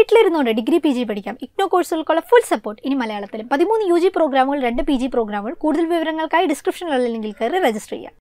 വീട്ടിലിരുന്നുകൊണ്ട് degree P G പഠിക്കാം IGNOU കോഴ്സുകൾക്കുള്ള full support ഇനി മലയാളത്തിലും പതിമൂന്ന് യു ജി പ്രോഗ്രാമുകൾ രണ്ട് പി ജി പ്രോഗ്രാമുകൾ കൂടുതൽ വിവരങ്ങൾക്കായി ഡിസ്ക്രിപ്ഷനിലുള്ള ലിങ്കിൽ കയറി രജിസ്റ്റർ ചെയ്യാം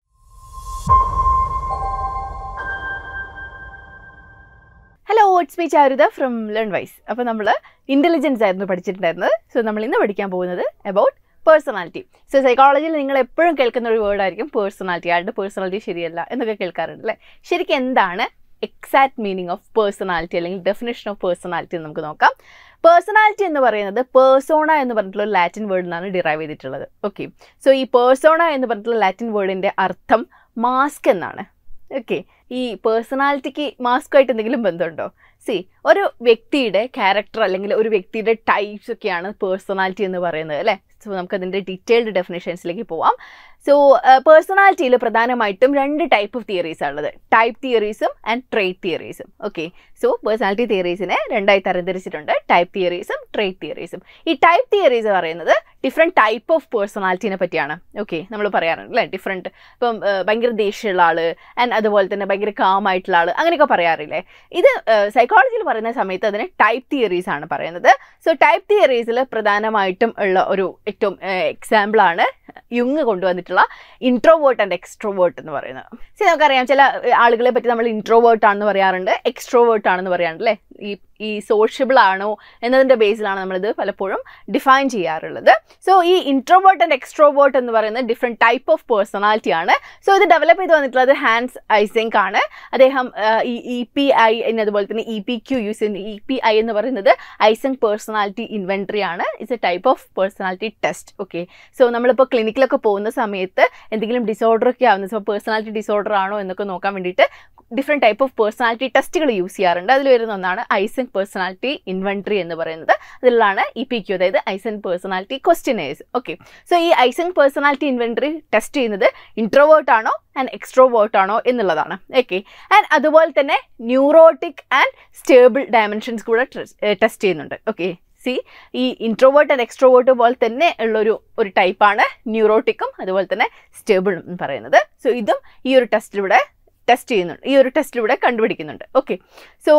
hello it's me Charutha from learnwise അപ്പോൾ നമ്മൾ ഇൻ്റലിജൻസ് ആയിരുന്നു പഠിച്ചിട്ടുണ്ടായിരുന്നത് സോ നമ്മൾ ഇന്ന് പഠിക്കാൻ പോകുന്നത് അബൌട്ട് പേഴ്സണാലിറ്റി സോ സൈക്കോളജിയിൽ നിങ്ങൾ എപ്പോഴും കേൾക്കുന്ന ഒരു വേർഡ് ആയിരിക്കും പേഴ്സണാലിറ്റി ആളുടെ പേഴ്സണാലിറ്റി ശരിയല്ല എന്നൊക്കെ കേൾക്കാറുണ്ട് അല്ലേ ശരിക്കും എന്താണ് എക്സാക്ട് മീനിങ് ഓഫ് പേഴ്സണാലിറ്റി അല്ലെങ്കിൽ ഡെഫിനേഷൻ ഓഫ് പേഴ്സണാലിറ്റി എന്ന് നമുക്ക് നോക്കാം പേഴ്സണാലിറ്റി എന്ന് പറയുന്നത് പേഴ്സോണ എന്ന് പറഞ്ഞിട്ടുള്ള ഒരു ലാറ്റിൻ വേർഡിൽ നിന്നാണ് ഡിറൈവ് ചെയ്തിട്ടുള്ളത് ഓക്കെ സോ ഈ പേഴ്സോണ എന്ന് പറഞ്ഞിട്ടുള്ള ലാറ്റിൻ വേർഡിൻ്റെ അർത്ഥം മാസ്ക് എന്നാണ് ഓക്കെ ഈ പേഴ്സണാലിറ്റിക്ക് മാസ്കുമായിട്ട് എന്തെങ്കിലും ബന്ധമുണ്ടോ സി ഒരു വ്യക്തിയുടെ ക്യാരക്ടർ അല്ലെങ്കിൽ ഒരു വ്യക്തിയുടെ ടൈപ്സ് ഒക്കെയാണ് പേഴ്സണാലിറ്റി എന്ന് പറയുന്നത് അല്ലേ സോ നമുക്കതിൻ്റെ ഡീറ്റെയിൽഡ് ഡെഫിനേഷൻസിലേക്ക് പോവാം സോ പേഴ്സണാലിറ്റിയിൽ പ്രധാനമായിട്ടും രണ്ട് ടൈപ്പ് ഓഫ് തിയറീസ് ഉള്ളത് ടൈപ്പ് തിയറീസും ആൻഡ് ട്രേറ്റ് തിയറീസും ഓക്കെ സോ പേഴ്സണാലിറ്റി തിയറീസിനെ രണ്ടായി തരംതിരിച്ചിട്ടുണ്ട് ടൈപ്പ് തിയറീസും ട്രേറ്റ് തിയറീസും ഈ ടൈപ്പ് തിയറീസ് പറയുന്നത് ഡിഫറെൻറ്റ് ടൈപ്പ് ഓഫ് പേഴ്സണാലിറ്റിനെ പറ്റിയാണ് ഓക്കെ നമ്മൾ പറയാറുണ്ട് അല്ലേ ഡിഫറെൻറ്റ് ഇപ്പം ഏഹ്, ഭയങ്കര ദേഷ്യമുള്ള ആള് ആൻഡ് അതുപോലെ തന്നെ ഭയങ്കര കാം ആയിട്ടുള്ള ആള് അങ്ങനെയൊക്കെ പറയാറില്ലേ ഇത് സൈക്കോളജിയിൽ പറയുന്ന സമയത്ത് അതിന് ടൈപ്പ് തിയറീസ് ആണ് പറയുന്നത് സോ ടൈപ്പ് തിയറീസിൽ പ്രധാനമായിട്ടും ഉള്ള ഒരു ഏറ്റവും എക്സാമ്പിൾ ആണ് യുങ് കൊണ്ടുവന്നിട്ടുള്ള ഇൻട്രോവേർട്ട് ആൻഡ് എക്സ്ട്രോവേർട്ട് എന്ന് പറയുന്നത് സി നമുക്കറിയാം ചില ഏഹ്, ആളുകളെ പറ്റി നമ്മൾ ഇൻട്രോവേർട്ട് ആണെന്ന് പറയാറുണ്ട് എക്സ്ട്രോവേർട്ട് ആണെന്ന് പറയാറുണ്ട് അല്ലേ ഈ ഈ സോഷ്യബിൾ ആണോ എന്നതിൻ്റെ ബേസിലാണ് നമ്മളിത് പലപ്പോഴും ഡിഫൈൻ ചെയ്യാറുള്ളത് സോ ഈ ഇൻട്രോവേർട്ട് ആൻഡ് എക്സ്ട്രോവേർട്ട് എന്ന് പറയുന്നത് ഡിഫറെൻറ്റ് ടൈപ്പ് ഓഫ് പേഴ്സണാലിറ്റി ആണ് സോ ഇത് ഡെവലപ്പ് ചെയ്ത് വന്നിട്ടുള്ളത് ഹാൻസ് ഐസിങ്ക് ആണ് അദ്ദേഹം ആ, ഈ ഇ പി ഐ അതുപോലെ തന്നെ ഇ പി ക്യു യൂസ് ചെയ്യുന്ന ഇ പി ഐ എന്ന് പറയുന്നത് ഐസങ് പേഴ്സണാലിറ്റി ഇൻവെൻട്രി ആണ് it's a type of personality test okay so നമ്മളിപ്പോൾ ക്ലിനിക്കിലൊക്കെ പോകുന്ന സമയത്ത് എന്തെങ്കിലും ഡിസോർഡർ ഒക്കെ ആവുന്നത് സോ പേഴ്സണാലിറ്റി ഡിസോർഡർ ആണോ എന്നൊക്കെ നോക്കാൻ വേണ്ടിയിട്ട് ഡിഫറെൻറ്റ് ടൈപ്പ് ഓഫ് പേഴ്സണാലിറ്റി ടെസ്റ്റുകൾ യൂസ് ചെയ്യാറുണ്ട് അതിൽ വരുന്ന ഒന്നാണ് ഐസൻ പേഴ്സണാലിറ്റി ഇൻവെൻട്രി എന്ന് പറയുന്നത് അതിലാണ് ഇ പി ക്യു അതായത് Eysenck personality questionnaires okay so ഈ ഐസൻ പേഴ്സണാലിറ്റി ഇൻവെൻട്രി ടെസ്റ്റ് ചെയ്യുന്നത് ഇൻട്രോവേർട്ട് ആണോ ആൻഡ് എക്സ്ട്രോവേർട്ട് ആണോ എന്നുള്ളതാണ് ഓക്കെ ആൻഡ് അതുപോലെ തന്നെ ന്യൂറോട്ടിക് ആൻഡ് സ്റ്റേബിൾ ഡയമെൻഷൻസ് കൂടെ ടെസ്റ്റ് ചെയ്യുന്നുണ്ട് ഓക്കെ സി ഈ ഇൻട്രോവേർട്ട് ആൻഡ് എക്സ്ട്രോവേർട്ട് പോലെ തന്നെ ഉള്ളൊരു ഒരു ടൈപ്പാണ് ന്യൂറോട്ടിക്കും അതുപോലെ തന്നെ സ്റ്റേബിളും എന്ന് പറയുന്നത് സോ ഇതും ഈ ഒരു ടെസ്റ്റിലൂടെ ടെസ്റ്റ് ചെയ്യുന്നുണ്ട് ഈ ഒരു ടെസ്റ്റിലൂടെ കണ്ടുപിടിക്കുന്നുണ്ട് ഓക്കെ സോ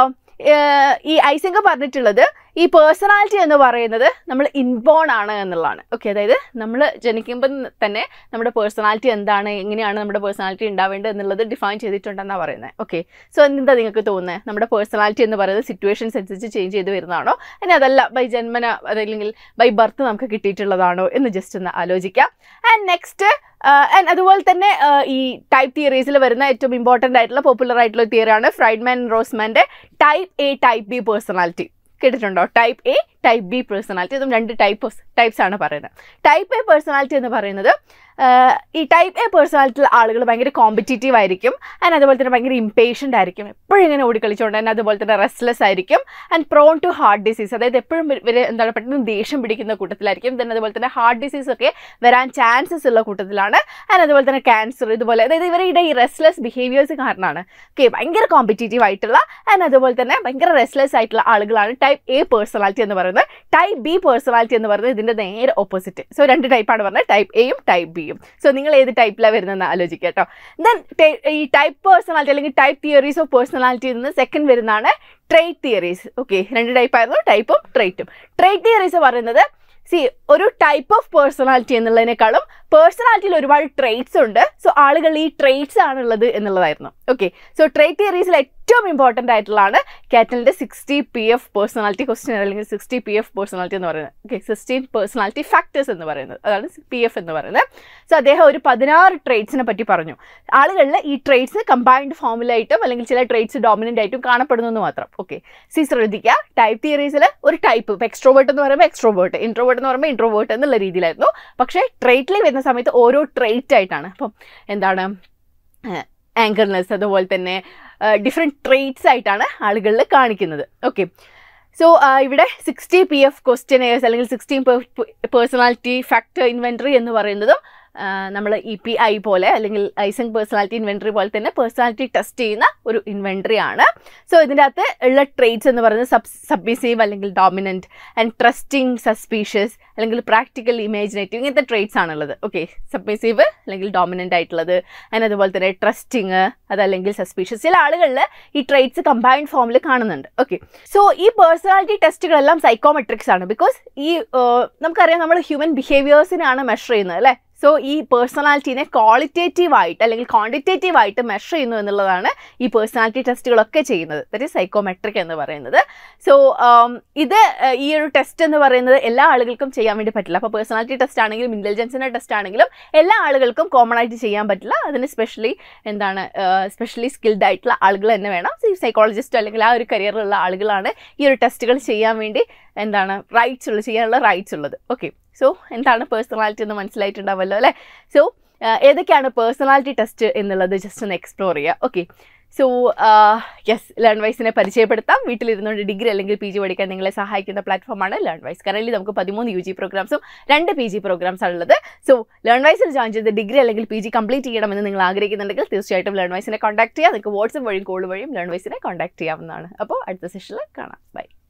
ഈ ഐസിംഗ് പറഞ്ഞിട്ടുള്ളത് ഈ പേഴ്സണാലിറ്റി എന്ന് പറയുന്നത് നമ്മൾ ഇൻബോൺ ആണ് എന്നുള്ളതാണ് ഓക്കെ അതായത് നമ്മൾ ജനിക്കുമ്പോൾ തന്നെ നമ്മുടെ പേഴ്സണാലിറ്റി എന്താണ് എങ്ങനെയാണ് നമ്മുടെ പേഴ്സണാലിറ്റി ഉണ്ടാവേണ്ടത് എന്നുള്ളത് ഡിഫൈൻ ചെയ്തിട്ടുണ്ടെന്നാണ് പറയുന്നത് ഓക്കെ സോ എന്താ നിങ്ങൾക്ക് തോന്നുന്നത് നമ്മുടെ പേഴ്സണാലിറ്റി എന്ന് പറയുന്നത് സിറ്റുവേഷൻസ് അനുസരിച്ച് ചേഞ്ച് ചെയ്ത് വരുന്നതാണോ ഇനി അതല്ല ബൈ ജന്മന അതല്ലെങ്കിൽ ബൈ ബർത്ത് നമുക്ക് കിട്ടിയിട്ടുള്ളതാണോ എന്ന് ജസ്റ്റ് ഒന്ന് ആലോചിക്കാം ആൻഡ് നെക്സ്റ്റ് ആൻഡ് അതുപോലെ തന്നെ ആ, ഈ ടൈപ്പ് തിയറീസിൽ വരുന്ന ഏറ്റവും ഇമ്പോർട്ടൻ്റ് ആയിട്ടുള്ള പോപ്പുലർ ആയിട്ടുള്ള തിയറിയാണ് ഫ്രൈഡ്മാൻ റോസ്മാൻ്റെ type A type B personality കേട്ടിട്ടുണ്ടോ type A type B personality ഇതും രണ്ട് ടൈപ്പ് ടൈപ്സ് ആണ് പറയുന്നത് ടൈപ്പ് എ പേഴ്സണാലിറ്റി എന്ന് പറയുന്നത് ആ, ഈ ടൈപ്പ് എ പേഴ്സണാലിറ്റിയുള്ള ആളുകൾ ഭയങ്കര കോമ്പറ്റീറ്റീവ് ആയിരിക്കും ആൻഡ് അതുപോലെ തന്നെ ഭയങ്കര ഇംപേഷ്യൻ്റ് ആയിരിക്കും എപ്പോഴും ഇങ്ങനെ ഓടിക്കളിച്ചുകൊണ്ട് തന്നെ അതുപോലെ തന്നെ റെസ്റ്റ്ലെസ് ആയിരിക്കും and prone to heart disease അതായത് എപ്പോഴും ഇവർ എന്താണ് പെട്ടെന്ന് ദേഷ്യം പിടിക്കുന്ന കൂട്ടത്തിലായിരിക്കും then അതുപോലെ തന്നെ ഹാർട്ട് ഡിസീസ് ഒക്കെ വരാൻ ചാൻസസ് ഉള്ള കൂട്ടത്തിലാണ് ആൻഡ് അതുപോലെ തന്നെ ക്യാൻസർ ഇതുപോലെ അതായത് ഇവരുടെ ഈ റെസ്റ്റ്ലെസ് ബിഹേവിയേഴ്സ് കാരണമാണ് ഓക്കെ ഭയങ്കര കോമ്പറ്റീറ്റീവ് ആയിട്ടുള്ള ആൻഡ് അതുപോലെ തന്നെ ഭയങ്കര റെസ്റ്റ്ലെസ് ആയിട്ടുള്ള ആളുകളാണ് ടൈപ്പ് എ പേഴ്സണാലിറ്റി എന്ന് പറയുന്നത് ടൈപ്പ് ബി പേഴ്സണാലിറ്റി എന്ന് പറയുന്നത് ഇതിൻ്റെ നേരെ ഓപ്പോസിറ്റ് സോ രണ്ട് ടൈപ്പാണ് പറഞ്ഞത് ടൈപ്പ് എയും ടൈപ്പ് ബിയും സോ നിങ്ങൾ ഏത് ടൈപ്പിലാണ് വരുന്നതെന്ന് ആലോചിക്കുക കേട്ടോ ദെൻ ഈ ടൈപ്പ് പേഴ്സണാലിറ്റി അല്ലെങ്കിൽ ടൈപ്പ് തിയറീസ് ഓഫ് പേഴ്സണാലിറ്റിയിൽ നിന്ന് സെക്കൻഡ് വരുന്നതാണ് ട്രേറ്റ് തിയറീസ് ഓക്കെ രണ്ട് ടൈപ്പ് ആയിരുന്നു ടൈപ്പും ട്രേറ്റും ട്രേറ്റ് തിയറീസ് പറയുന്നത് സി ഒരു ടൈപ്പ് ഓഫ് പേഴ്സണാലിറ്റി എന്നുള്ളതിനേക്കാളും പേഴ്സണാലിറ്റിയിൽ ഒരുപാട് ട്രേറ്റ്സ് ഉണ്ട് സോ ആളുകൾ ഈ ട്രേറ്റ്സ് ആണുള്ളത് എന്നുള്ളതായിരുന്നു ഓക്കെ സോ ട്രേറ്റ് തിയറീസിൽ ഏറ്റവും ഇമ്പോർട്ടൻ്റ് ആയിട്ടുള്ളതാണ് കാറ്റലിൻ്റെ sixty P F personality question അല്ലെങ്കിൽ സിക്സ്റ്റി പി എഫ് പേഴ്സണാലിറ്റി എന്ന് പറയുന്നത് ഓക്കെ സിക്സ്റ്റീൻ പേഴ്സണാലിറ്റി ഫാക്ടേഴ്സ് എന്ന് പറയുന്നത് അതാണ് പി എഫ് എന്ന് പറയുന്നത് സോ അദ്ദേഹം ഒരു പതിനാറ് ട്രേറ്റ്സിനെ പറ്റി പറഞ്ഞു ആളുകളിൽ ഈ ട്രേറ്റ്സ് കമ്പൈൻഡ് ഫോമിലായിട്ടും അല്ലെങ്കിൽ ചില ട്രേറ്റ്സ് ഡോമിനൻ്റ് ആയിട്ടും കാണപ്പെടുന്നു എന്ന് മാത്രം ഓക്കെ സി ശ്രദ്ധിക്കുക ടൈപ്പ് തിയറീസിൽ ഒരു ടൈപ്പ് ഇപ്പോൾ എക്സ്ട്രോവേർട്ട് എന്ന് പറയുമ്പോൾ എക്സ്ട്രോവേർട്ട് ഇൻട്രോവേർട്ട് എന്ന് പറയുമ്പോൾ ഇൻട്രോവേർട്ട് എന്നുള്ള രീതിയിലായിരുന്നു പക്ഷേ ട്രേറ്റിൽ വരുന്ന സമയത്ത് ഓരോ ട്രേറ്റ് ആയിട്ടാണ് അപ്പം എന്താണ് ആങ്കർനെസ് അതുപോലെ തന്നെ ഡിഫറെൻറ്റ് ട്രേറ്റ്സ് ആയിട്ടാണ് ആളുകളിൽ കാണിക്കുന്നത് ഓക്കെ സോ ഇവിടെ സിക്സ്റ്റി പി എഫ് ക്വസ്റ്റ്യനേഴ്സ് അല്ലെങ്കിൽ സിക്സ്റ്റീൻ പേഴ്സണാലിറ്റി ഫാക്ടർ ഇൻവെൻട്രി എന്ന് പറയുന്നതും നമ്മൾ ഇ പി ഐ പോലെ അല്ലെങ്കിൽ ഐസങ് പേഴ്സണാലിറ്റി ഇൻവെൻട്രി പോലെ തന്നെ പേഴ്സണാലിറ്റി ടെസ്റ്റ് ചെയ്യുന്ന ഒരു ഇൻവെൻട്രി ആണ് സോ ഇതിൻ്റെ അകത്ത് ഉള്ള ട്രേറ്റ്സ് എന്ന് പറയുന്നത് സബ് സബ്മിസീവ് അല്ലെങ്കിൽ ഡോമിനൻറ്റ് ആൻഡ് ട്രസ്റ്റിംഗ് സസ്പീഷ്യസ് അല്ലെങ്കിൽ പ്രാക്ടിക്കൽ ഇമാജിനേറ്റീവ് ഇങ്ങനത്തെ ട്രേറ്റ്സ് ആണുള്ളത് ഓക്കെ സബ്മിസീവ് അല്ലെങ്കിൽ ഡോമിനൻ്റ് ആയിട്ടുള്ളത് ആൻഡ് അതുപോലെ തന്നെ ട്രസ്റ്റിങ് അതല്ലെങ്കിൽ സസ്പീഷ്യസ് ചില ആളുകളിൽ ഈ ട്രേറ്റ്സ് കമ്പൈൻഡ് ഫോമിൽ കാണുന്നുണ്ട് ഓക്കെ സോ ഈ പേഴ്സണാലിറ്റി ടെസ്റ്റുകളെല്ലാം സൈക്കോമെട്രിക്സ് ആണ് ബിക്കോസ് ഈ ഏഹ്, നമുക്കറിയാം നമ്മൾ ഹ്യൂമൻ ബിഹേവിയേഴ്സിനാണ് മെഷർ ചെയ്യുന്നത് അല്ലേ സോ ഈ പേഴ്സണാലിറ്റീനെ ക്വാളിറ്റേറ്റീവ് ആയിട്ട് അല്ലെങ്കിൽ ക്വാണ്ടിറ്റേറ്റീവ് ആയിട്ട് മെഷർ ചെയ്യുന്നു എന്നുള്ളതാണ് ഈ പേഴ്സണാലിറ്റി ടെസ്റ്റുകളൊക്കെ ചെയ്യുന്നത് ദറ്റ് ഈസ് സൈക്കോമെട്രിക് എന്ന് പറയുന്നത് സോ ഇത് ഏഹ്, ഈ ഒരു ടെസ്റ്റ് എന്ന് പറയുന്നത് എല്ലാ ആളുകൾക്കും ചെയ്യാൻ വേണ്ടി പറ്റില്ല അപ്പോൾ പേഴ്സണാലിറ്റി ടെസ്റ്റ് ആണെങ്കിലും ഇൻ്റലിജൻസിൻ്റെ ടെസ്റ്റ് ആണെങ്കിലും എല്ലാ ആളുകൾക്കും കോമൺ ആയിട്ട് ചെയ്യാൻ പറ്റില്ല അതിന് സ്പെഷ്യലി എന്താണ് സ്പെഷ്യലി സ്കിൽഡ് ആയിട്ടുള്ള ആളുകൾ തന്നെ വേണം സൈക്കോളജിസ്റ്റ് അല്ലെങ്കിൽ ആ ഒരു കരിയറിലുള്ള ആളുകളാണ് ഈ ഒരു ടെസ്റ്റുകൾ ചെയ്യാൻ വേണ്ടി എന്താണ് റൈറ്റ്സ് ഉള്ളത് ചെയ്യാനുള്ള റൈറ്റ്സ് ഉള്ളത് ഓക്കെ സോ എന്താണ് പേഴ്സണാലിറ്റി എന്ന് മനസ്സിലായിട്ടുണ്ടാവുമല്ലോ അല്ലേ സോ ഏതൊക്കെയാണ് പേഴ്സണാലിറ്റി ടെസ്റ്റ് എന്നുള്ളത് ജസ്റ്റ് ഒന്ന് എക്സ്പ്ലോർ ചെയ്യുക ഓക്കെ സോ യെസ് ലേൺ വൈസിനെ പരിചയപ്പെടുത്താം വീട്ടിലിരുന്നുകൊണ്ട് ഡിഗ്രി അല്ലെങ്കിൽ പി ജി പഠിക്കാൻ നിങ്ങളെ സഹായിക്കുന്ന പ്ലാറ്റ്ഫോമാണ് ലേൺ വൈസ് കറൻലി നമുക്ക് പതിമൂന്ന് യു ജി പ്രോഗ്രാംസും രണ്ട് പി ജി പ്രോഗ്രാംസ് ഉള്ളത് സോ ലേൺ വൈസിൽ ജോയിൻ ചെയ്ത് ഡിഗ്രി അല്ലെങ്കിൽ പി ജി കംപ്ലീറ്റ് ചെയ്യണമെന്ന് നിങ്ങൾ ആഗ്രഹിക്കുന്നുണ്ടെങ്കിൽ തീർച്ചയായിട്ടും ലേൺ വൈസിനെ കോൺടാക്ട് ചെയ്യുക നിങ്ങൾക്ക് വാട്സപ്പ് വഴിയും കോൾ വഴിയും ലേൺ വൈസിനെ കോൺടാക്ട് ചെയ്യാവുന്നതാണ് അപ്പോൾ അടുത്ത സെഷനിൽ കാണാം ബൈ